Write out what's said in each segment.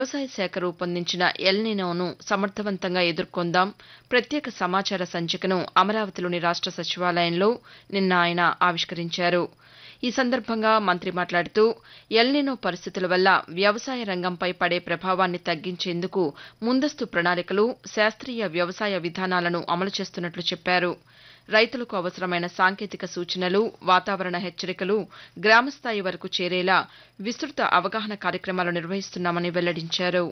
వ్యవసాయ శాఖ రూపొందించిన ఎల్నినోను సమర్థవంతంగా ఎదుర్కొందాం ప్రత్యేక సమాచార సంచికను అమరావతిలోని రాష్ట సచివాలయంలో నిన్న ఆయన ఆవిష్కరించారు ఈ సందర్భంగా మంత్రి మాట్లాడుతూ ఎల్నినో పరిస్థితుల వల్ల వ్యవసాయ రంగంపై పడే ప్రభావాన్ని తగ్గించేందుకు ముందస్తు ప్రణాళికలు శాస్త్రీయ వ్యవసాయ విధానాలను అమలు చేస్తున్నట్లు చెప్పారు రైతులకు అవసరమైన సాంకేతిక సూచనలు వాతావరణ హెచ్చరికలు గ్రామస్థాయి వరకు చేరేలా విస్తృత అవగాహన కార్యక్రమాలు నిర్వహిస్తున్నామని వెల్లడించారు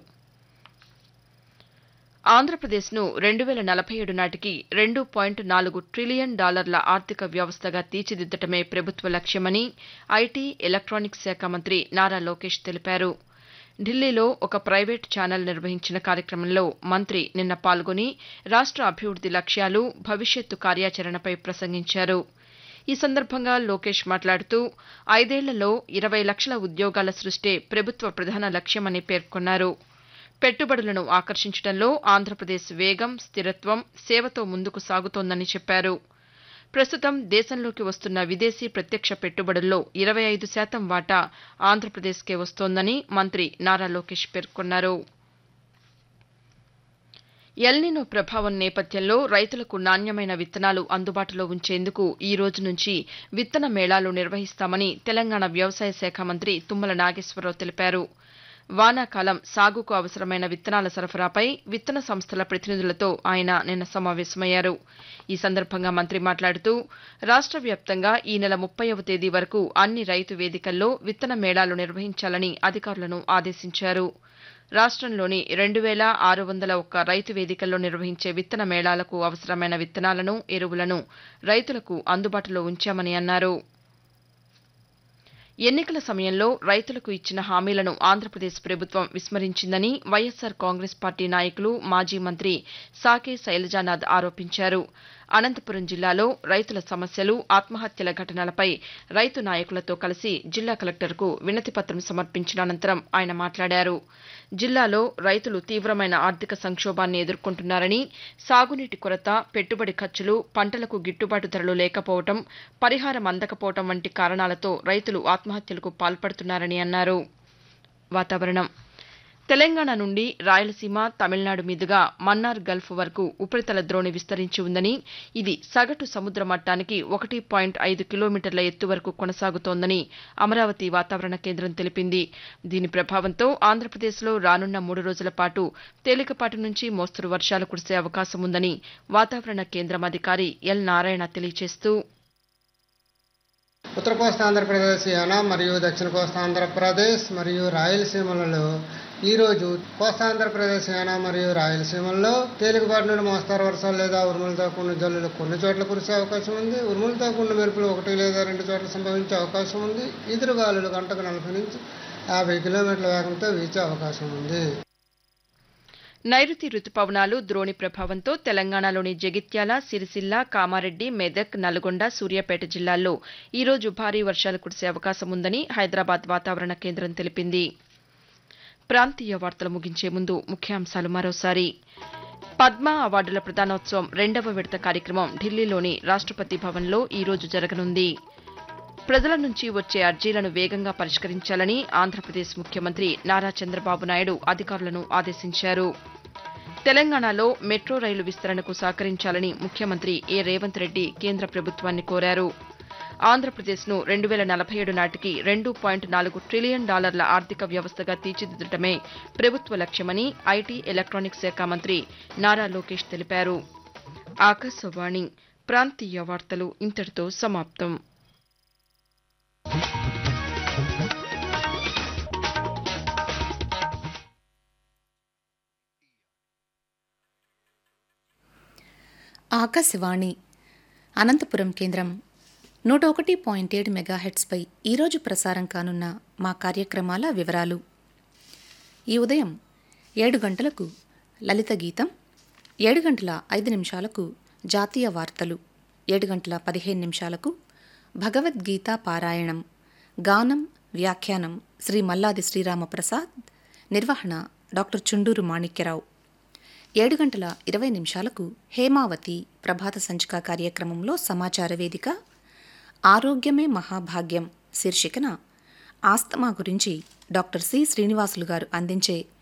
ఆంధ్రప్రదేశ్ను రెండు వేల నలభై ఏడు నాటికి రెండు పాయింట్ నాలుగు ట్రిలియన్ డాలర్ల ఆర్థిక వ్యవస్థగా తీర్చిదిద్దటమే ప్రభుత్వ లక్ష్యమని ఐటీ ఎలక్టానిక్స్ శాఖ మంత్రి నారా లోకేష్ తెలిపారు ఢిల్లీలో ఒక ప్రైవేట్ ఛానల్ నిర్వహించిన కార్యక్రమంలో మంత్రి నిన్న పాల్గొని రాష్ట అభివృద్ది లక్ష్యాలు భవిష్యత్తు కార్యాచరణపై ప్రసంగించారు ఈ సందర్భంగా లోకేష్ మాట్లాడుతూ ఐదేళ్లలో ఇరవై లక్షల ఉద్యోగాల సృష్టే ప్రభుత్వ ప్రధాన లక్ష్యమని పేర్కొన్నారు పెట్టుబడులను ఆకర్షించడంలో ఆంధ్రప్రదేశ్ వేగం స్థిరత్వం సేవతో ముందుకు సాగుతోందని చెప్పారు ప్రస్తుతం దేశంలోకి వస్తున్న విదేశీ ప్రత్యక్ష పెట్టుబడుల్లో ఇరవై ఐదు శాతం వాటా ఆంధ్రప్రదేశ్కే వస్తోందని మంత్రి నారా లోకేష్ పేర్కొన్నారు ఎల్నినో ప్రభావం నేపథ్యంలో రైతులకు నాణ్యమైన విత్తనాలు అందుబాటులో ఉంచేందుకు ఈ రోజు నుంచి విత్తన మేళాలు నిర్వహిస్తామని తెలంగాణ వ్యవసాయ శాఖ మంత్రి తుమ్మల నాగేశ్వరరావు తెలిపారు వానాకాలం సాగుకు అవసరమైన విత్తనాల సరఫరాపై విత్తన సంస్థల ప్రతినిధులతో ఆయన నిన్న సమావేశమయ్యారు ఈ సందర్భంగా మంత్రి మాట్లాడుతూ రాష్ట వ్యాప్తంగా ఈ నెల ముప్పైవ తేదీ వరకు అన్ని రైతు వేదికల్లో విత్తన మేళాలు నిర్వహించాలని అధికారులను ఆదేశించారు రాష్టంలోని రెండు వేల ఆరు వందల ఒక్క రైతు వేదికల్లో నిర్వహించే విత్తన మేళాలకు అవసరమైన విత్తనాలను ఎరువులను రైతులకు అందుబాటులో ఉంచామని అన్నారు ఎన్నికల సమయంలో రైతులకు ఇచ్చిన హామీలను ఆంధ్రప్రదేశ్ ప్రభుత్వం విస్మరించిందని వైఎస్సార్ కాంగ్రెస్ పార్టీ నాయకులు మాజీ మంత్రి సాకే శైలజానాథ్ ఆరోపించారు అనంతపురం జిల్లాలో రైతుల సమస్యలు ఆత్మహత్యల ఘటనలపై రైతు నాయకులతో కలిసి జిల్లా కలెక్టర్కు వినతిపత్రం సమర్పించిన అనంతరం ఆయన మాట్లాడారు జిల్లాలో రైతులు తీవ్రమైన ఆర్థిక సంక్షోభాన్ని ఎదుర్కొంటున్నారని సాగునీటి కొరత పెట్టుబడి ఖర్చులు పంటలకు గిట్టుబాటు ధరలు లేకపోవడం పరిహారం అందకపోవడం వంటి కారణాలతో రైతులు ఆత్మహత్యలకు పాల్పడుతున్నారని అన్నారు వాతావరణం తెలంగాణ నుండి రాయలసీమ తమిళనాడు మీదుగా మన్నార్ గల్ఫ్ వరకు ఉపరితల ద్రోణి విస్తరించి ఉందని ఇది సగటు సముద్ర మట్టానికి ఒకటి పాయింట్ ఐదు కిలోమీటర్ల ఎత్తు వరకు కొనసాగుతోందని అమరావతి వాతావరణ కేంద్రం తెలిపింది దీని ప్రభావంతో ఆంధ్రప్రదేశ్లో రానున్న మూడు రోజుల పాటు తేలికపాటి నుంచి మోస్తరు వర్షాలు కురిసే అవకాశం ఉందని వాతావరణ కేంద్రం అధికారి ఎల్ నారాయణ తెలియజేస్తూ ఉత్తర కోస్తా ఆంధ్రప్రదేశ్ యానా మరియు దక్షిణ కోస్తా ఆంధ్రప్రదేశ్ మరియు రాయలసీమలలో ఈరోజు కోస్తా ఆంధ్రప్రదేశ్ యానా మరియు రాయలసీమల్లో తేలికపాటి నుండి మోస్తారు వర్షాలు లేదా ఉరుములతో కూడిన జల్లులు కొన్ని చోట్ల కురిసే అవకాశం ఉంది ఉరుములతో కూడిన మెరుపులు ఒకటి లేదా రెండు చోట్ల సంభవించే అవకాశం ఉంది ఎదురుగాలులు గంటకు నలభై నుంచి యాభై కిలోమీటర్ల వేగంతో వీచే అవకాశం ఉంది నైరుతి రుతుపవనాలు ద్రోణి ప్రభావంతో తెలంగాణలోని జగిత్యాల సిరిసిల్ల కామారెడ్డి మెదక్ నల్గొండ సూర్యాపేట జిల్లాల్లో ఈరోజు భారీ వర్షాలు కురిసే అవకాశం ఉందని హైదరాబాద్ వాతావరణ కేంద్రం తెలిపింది ప్రాంతీయ వార్తలు ముగించే ముందు ముఖ్యాంశాలు మరోసారి పద్మ అవార్డుల ప్రదానోత్సవం రెండవ విడత కార్యక్రమం ఢిల్లీలోని రాష్టపతి భవన్లో ఈరోజు జరగనుంది ప్రజల నుంచి వచ్చే అర్జీలను వేగంగా పరిష్కరించాలని ఆంధ్రప్రదేశ్ ముఖ్యమంత్రి నారా చంద్రబాబు నాయుడు అధికారులను ఆదేశించారు తెలంగాణలో మెట్రో రైలు విస్తరణకు సహకరించాలని ముఖ్యమంత్రి ఏ రేవంత్ రెడ్డి కేంద్ర ప్రభుత్వాన్ని కోరారు ఆంధ్రప్రదేశ్ను రెండు వేల నలభై ఏడు నాటికి రెండు పాయింట్ నాలుగు ట్రిలియన్ డాలర్ల ఆర్థిక వ్యవస్థగా తీర్చిదిద్దటమే ప్రభుత్వ లక్ష్యమని ఐటీ ఎలక్టానిక్స్ శాఖ మంత్రి నారా లోకేష్ తెలిపారు ఆకాశవాణి ప్రాంతీయ వార్తలు ఇంతటితో సమాప్తం ఆకాశవాణి అనంతపురం కేంద్రం నూట ఒకటి పాయింట్ ఏడు మెగాహెట్స్పై ఈరోజు ప్రసారం కానున్న మా కార్యక్రమాల వివరాలు ఈ ఉదయం ఏడు గంటలకు లలిత గీతం ఏడు గంటల ఐదు నిమిషాలకు జాతీయ వార్తలు ఏడు గంటల పదిహేను నిమిషాలకు భగవద్గీత పారాయణం గానం వ్యాఖ్యానం శ్రీ మల్లాది శ్రీరామప్రసాద్ నిర్వహణ డాక్టర్ చుండూరు మాణిక్యరావు ఏడు గంటల ఇరవై నిమిషాలకు హేమావతి ప్రభాత సంచిక కార్యక్రమంలో సమాచార వేదిక ఆరోగ్యమే మహాభాగ్యం శీర్షికన ఆస్తమా గురించి డాక్టర్ సి శ్రీనివాసులు గారు అందించే